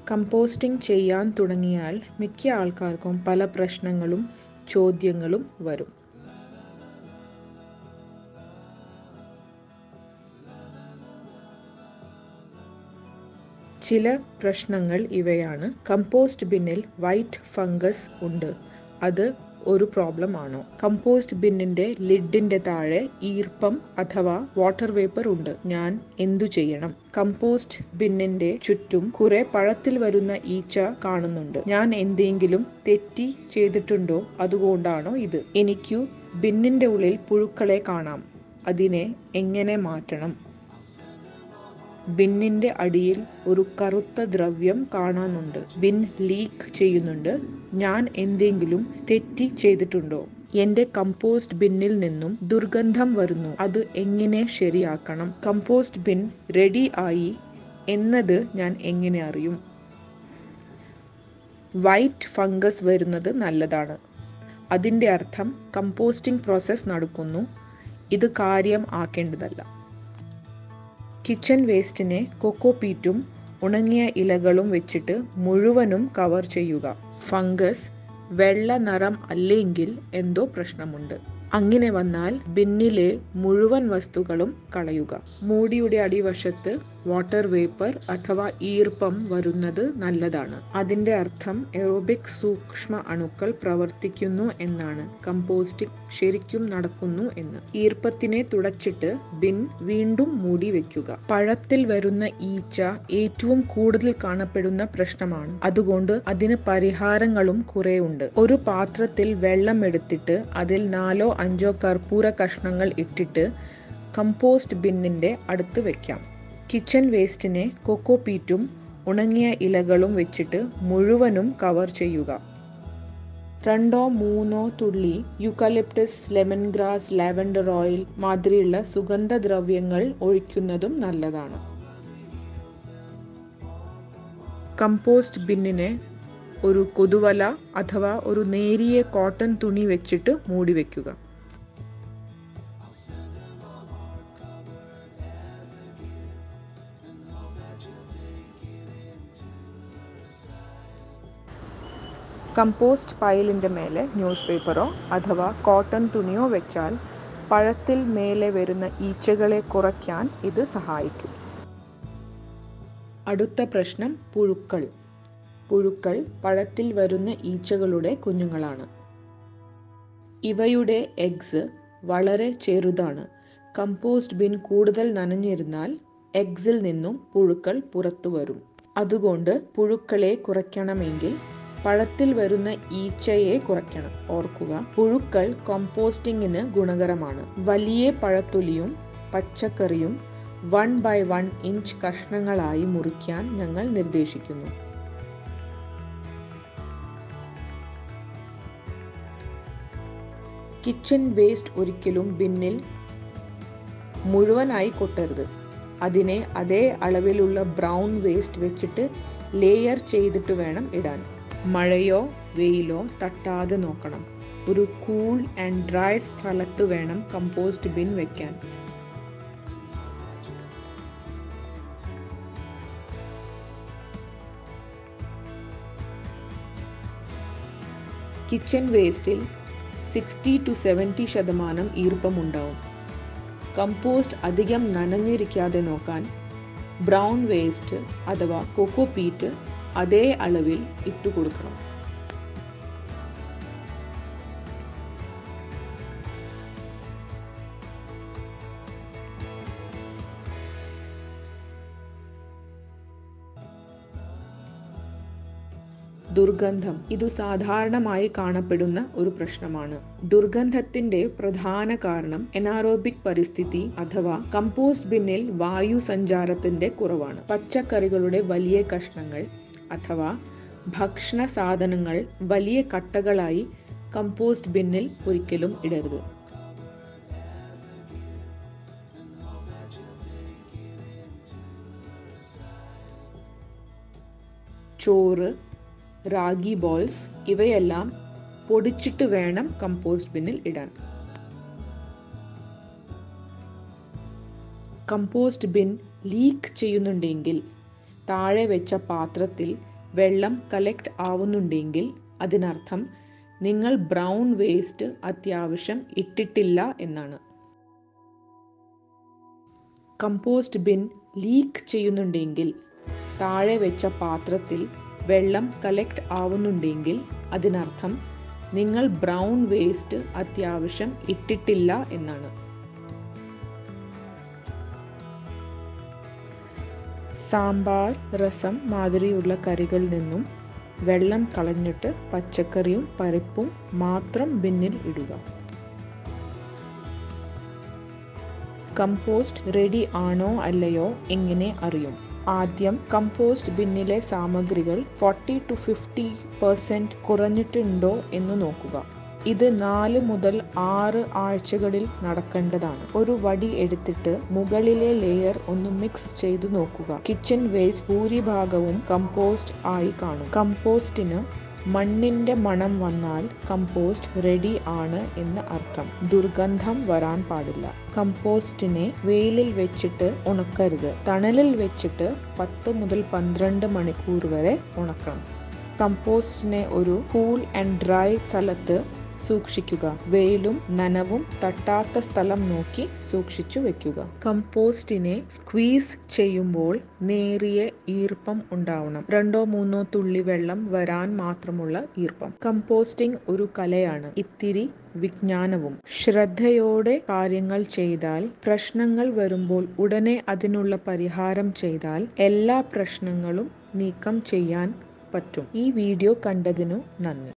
composting ചെയ്യാൻ തുടങ്ങിയാൽ മിക്ക ആൾക്കാർക്കും പല പ്രശ്നങ്ങളും ചോദ്യങ്ങളും വരും ചില പ്രശ്നങ്ങൾ ഇവയാണ് കമ്പോസ്റ്റ് ബിന്നിൽ വൈറ്റ് ഫംഗസ് ഉണ്ട് അത് ഒരു പ്രോബ്ലം ആണോ കമ്പോസ്റ്റ് ബിന്നിന്റെ ലിഡിന്റെ താഴെ ഈർപ്പം അഥവാ വാട്ടർ വേപ്പർ ഉണ്ട് ഞാൻ എന്തു ചെയ്യണം കമ്പോസ്റ്റ് ബിന്നിന്റെ ചുറ്റും കുറെ പഴത്തിൽ വരുന്ന ഈച്ച കാണുന്നുണ്ട് ഞാൻ എന്തെങ്കിലും തെറ്റി ചെയ്തിട്ടുണ്ടോ അതുകൊണ്ടാണോ ഇത് എനിക്കു ബിന്നിന്റെ ഉള്ളിൽ പുഴുക്കളെ കാണാം അതിനെ എങ്ങനെ മാറ്റണം ബിന്നിന്റെ അടിയിൽ ഒരു കറുത്ത ദ്രവ്യം കാണാനുണ്ട് ബിൻ ലീക്ക് ചെയ്യുന്നുണ്ട് ഞാൻ എന്തെങ്കിലും തെറ്റി ചെയ്തിട്ടുണ്ടോ എന്റെ കമ്പോസ്റ്റ് ബിന്നിൽ നിന്നും ദുർഗന്ധം വരുന്നു അത് എങ്ങനെ ശരിയാക്കണം കമ്പോസ്റ്റ് ബിൻ റെഡി ആയി എന്നത് ഞാൻ എങ്ങനെ അറിയും വൈറ്റ് ഫംഗസ് വരുന്നത് നല്ലതാണ് അതിൻ്റെ അർത്ഥം കമ്പോസ്റ്റിംഗ് പ്രോസസ്സ് നടക്കുന്നു ഇത് കാര്യം ആക്കേണ്ടതല്ല കിച്ചൺ വേസ്റ്റിനെ കൊക്കോപീറ്റും ഉണങ്ങിയ ഇലകളും വെച്ചിട്ട് മുഴുവനും കവർ ചെയ്യുക ഫംഗസ് വെള്ള നിറം അല്ലെങ്കിൽ എന്തോ പ്രശ്നമുണ്ട് അങ്ങനെ വന്നാൽ ബിന്നിലെ മുഴുവൻ വസ്തുക്കളും കളയുക മൂടിയുടെ അടിവശത്ത് വാട്ടർ വേപ്പർ അഥവാ ഈർപ്പം വരുന്നത് നല്ലതാണ് അതിൻ്റെ അർത്ഥം എറോബിക് സൂക്ഷ്മ അണുക്കൾ പ്രവർത്തിക്കുന്നു എന്നാണ് കമ്പോസ്റ്റിംഗ് ശരിക്കും നടക്കുന്നു എന്ന് ഈർപ്പത്തിനെ തുടച്ചിട്ട് ബിൻ വീണ്ടും മൂടി വെക്കുക പഴത്തിൽ വരുന്ന ഈച്ച ഏറ്റവും കൂടുതൽ കാണപ്പെടുന്ന പ്രശ്നമാണ് അതുകൊണ്ട് അതിന് പരിഹാരങ്ങളും കുറെ ഉണ്ട് ഒരു പാത്രത്തിൽ വെള്ളം എടുത്തിട്ട് അതിൽ നാലോ അഞ്ചോ കർപ്പൂര കഷ്ണങ്ങൾ ഇട്ടിട്ട് കമ്പോസ്റ്റ് ബിന്നിന്റെ അടുത്ത് വെക്കാം കിച്ചൺ വേസ്റ്റിനെ കൊക്കോപീറ്റും ഉണങ്ങിയ ഇലകളും വെച്ചിട്ട് മുഴുവനും കവർ ചെയ്യുക രണ്ടോ മൂന്നോ തുള്ളി eucalyptus lemongrass lavender oil മാതിരിയുള്ള സുഗന്ധദ്രവ്യങ്ങൾ ഒഴിക്കുന്നതും നല്ലതാണ് കമ്പോസ്റ്റ് ബിന്നിനെ ഒരു കൊതുവല അഥവാ ഒരു നേരിയ കോട്ടൺ തുണി വെച്ചിട്ട് മൂടി വെക്കുക കമ്പോസ്റ്റ് പൈലിൻ്റെ മേലെ ന്യൂസ് പേപ്പറോ അഥവാ കോട്ടൺ തുണിയോ വെച്ചാൽ പഴത്തിൽ മേലെ വരുന്ന ഈച്ചകളെ കുറയ്ക്കാൻ ഇത് സഹായിക്കും അടുത്ത പ്രശ്നം പുഴുക്കൾ പുഴുക്കൾ പഴത്തിൽ വരുന്ന ഈച്ചകളുടെ കുഞ്ഞുങ്ങളാണ് ഇവയുടെ എഗ്സ് വളരെ ചെറുതാണ് കമ്പോസ്റ്റ് ബിൻ കൂടുതൽ നനഞ്ഞിരുന്നാൽ എഗ്സിൽ നിന്നും പുഴുക്കൾ പുറത്തു വരും അതുകൊണ്ട് പുഴുക്കളെ കുറയ്ക്കണമെങ്കിൽ പഴത്തിൽ വരുന്ന ഈച്ചയെ കുറയ്ക്കണം ഓർക്കുക പുഴുക്കൾ കോമ്പോസ്റ്റിങ്ങിന് ഗുണകരമാണ് വലിയ പഴത്തൊലിയും പച്ചക്കറിയും വൺ ബൈ വൺ ഇഞ്ച് കഷ്ണങ്ങളായി മുറിക്കാൻ ഞങ്ങൾ നിർദ്ദേശിക്കുന്നു കിച്ചൺ വേസ്റ്റ് ഒരിക്കലും ബിന്നിൽ മുഴുവനായി കൊട്ടരുത് അതിനെ അതേ അളവിലുള്ള ബ്രൗൺ വേസ്റ്റ് വെച്ചിട്ട് ലെയർ ചെയ്തിട്ട് വേണം ഇടാൻ മഴയോ വെയിലോ തട്ടാതെ നോക്കണം ഒരു കൂൾ ആൻഡ് ഡ്രൈ സ്ഥലത്ത് വേണം കമ്പോസ്റ്റ് ബിൻ വെക്കാൻ കിച്ചൺ വേസ്റ്റിൽ സിക്സ്റ്റി ടു സെവൻറ്റി ശതമാനം ഈർപ്പമുണ്ടാവും കമ്പോസ്റ്റ് അധികം നനഞ്ഞിരിക്കാതെ നോക്കാൻ ബ്രൗൺ വേസ്റ്റ് അഥവാ കൊക്കോ പീറ്റ് അതേ അളവിൽ ഇട്ടുകൊടുക്കണം ദുർഗന്ധം ഇത് സാധാരണമായി കാണപ്പെടുന്ന ഒരു പ്രശ്നമാണ് ദുർഗന്ധത്തിന്റെ പ്രധാന കാരണം എനാറോബിക് പരിസ്ഥിതി അഥവാ കമ്പോസ്റ്റ് ബിന്നിൽ വായു സഞ്ചാരത്തിന്റെ കുറവാണ് പച്ചക്കറികളുടെ വലിയ കഷ്ണങ്ങൾ അഥവാ ഭക്ഷണ സാധനങ്ങൾ വലിയ കട്ടകളായി കമ്പോസ്റ്റ് ബിന്നിൽ ഒരിക്കലും ഇടരുത് ചോറ് റാഗി ബോൾസ് ഇവയെല്ലാം പൊടിച്ചിട്ട് വേണം കമ്പോസ്റ്റ് ബിന്നിൽ ഇടാൻ കമ്പോസ്റ്റ് ബിൻ ലീക്ക് ചെയ്യുന്നുണ്ടെങ്കിൽ താഴെ വെച്ച പാത്രത്തിൽ വെള്ളം കളക്ട് ആവുന്നുണ്ടെങ്കിൽ അതിനർത്ഥം നിങ്ങൾ ബ്രൗൺ വേസ്റ്റ് അത്യാവശ്യം ഇട്ടിട്ടില്ല എന്നാണ് കമ്പോസ്റ്റ് ബിൻ ലീക്ക് ചെയ്യുന്നുണ്ടെങ്കിൽ താഴെ വെച്ച പാത്രത്തിൽ വെള്ളം കളക്ട് ആവുന്നുണ്ടെങ്കിൽ അതിനർത്ഥം നിങ്ങൾ ബ്രൗൺ വേസ്റ്റ് അത്യാവശ്യം ഇട്ടിട്ടില്ല എന്നാണ് സാമ്പാർ രസം മാതിരിയുള്ള കറികളിൽ നിന്നും വെള്ളം കളഞ്ഞിട്ട് പച്ചക്കറിയും പരിപ്പും മാത്രം ബിന്നിൽ ഇടുക കമ്പോസ്റ്റ് റെഡി ആണോ അല്ലയോ എങ്ങനെ അറിയും ആദ്യം കമ്പോസ്റ്റ് ബിന്നിലെ സാമഗ്രികൾ ഫോർട്ടി ടു ഫിഫ്റ്റി പെർസെൻറ്റ് കുറഞ്ഞിട്ടുണ്ടോ എന്ന് നോക്കുക ഇത് നാല് മുതൽ ആറ് ആഴ്ചകളിൽ നടക്കേണ്ടതാണ് ഒരു വടി എടുത്തിട്ട് മുകളിലെ ലെയർ ഒന്ന് മിക്സ് ചെയ്തു നോക്കുക കിച്ചൺ വേസ്റ്റ് ഭൂരിഭാഗവും കമ്പോസ്റ്റ് ആയി കാണും കമ്പോസ്റ്റിന് മണ്ണിന്റെ മണം വന്നാൽ കമ്പോസ്റ്റ് റെഡി ആണ് എന്ന് അർത്ഥം ദുർഗന്ധം വരാൻ പാടില്ല കമ്പോസ്റ്റിനെ വെയിലിൽ വെച്ചിട്ട് ഉണക്കരുത് തണലിൽ വെച്ചിട്ട് പത്ത് മുതൽ പന്ത്രണ്ട് മണിക്കൂർ വരെ ഉണക്കണം കമ്പോസ്റ്റിനെ ഒരു കൂൾ ആൻഡ് ഡ്രൈ സ്ഥലത്ത് സൂക്ഷിക്കുക വെയിലും നനവും തട്ടാത്ത സ്ഥലം നോക്കി സൂക്ഷിച്ചു വെക്കുക കമ്പോസ്റ്റിനെ സ്ക്വീസ് ചെയ്യുമ്പോൾ നേരിയ ഈർപ്പം ഉണ്ടാവണം രണ്ടോ മൂന്നോ തുള്ളി വെള്ളം വരാൻ മാത്രമുള്ള ഈർപ്പം കമ്പോസ്റ്റിംഗ് ഒരു കലയാണ് ഇത്തിരി വിജ്ഞാനവും ശ്രദ്ധയോടെ കാര്യങ്ങൾ ചെയ്താൽ പ്രശ്നങ്ങൾ വരുമ്പോൾ ഉടനെ അതിനുള്ള പരിഹാരം ചെയ്താൽ എല്ലാ പ്രശ്നങ്ങളും നീക്കം ചെയ്യാൻ പറ്റും ഈ വീഡിയോ കണ്ടതിനു നന്ദി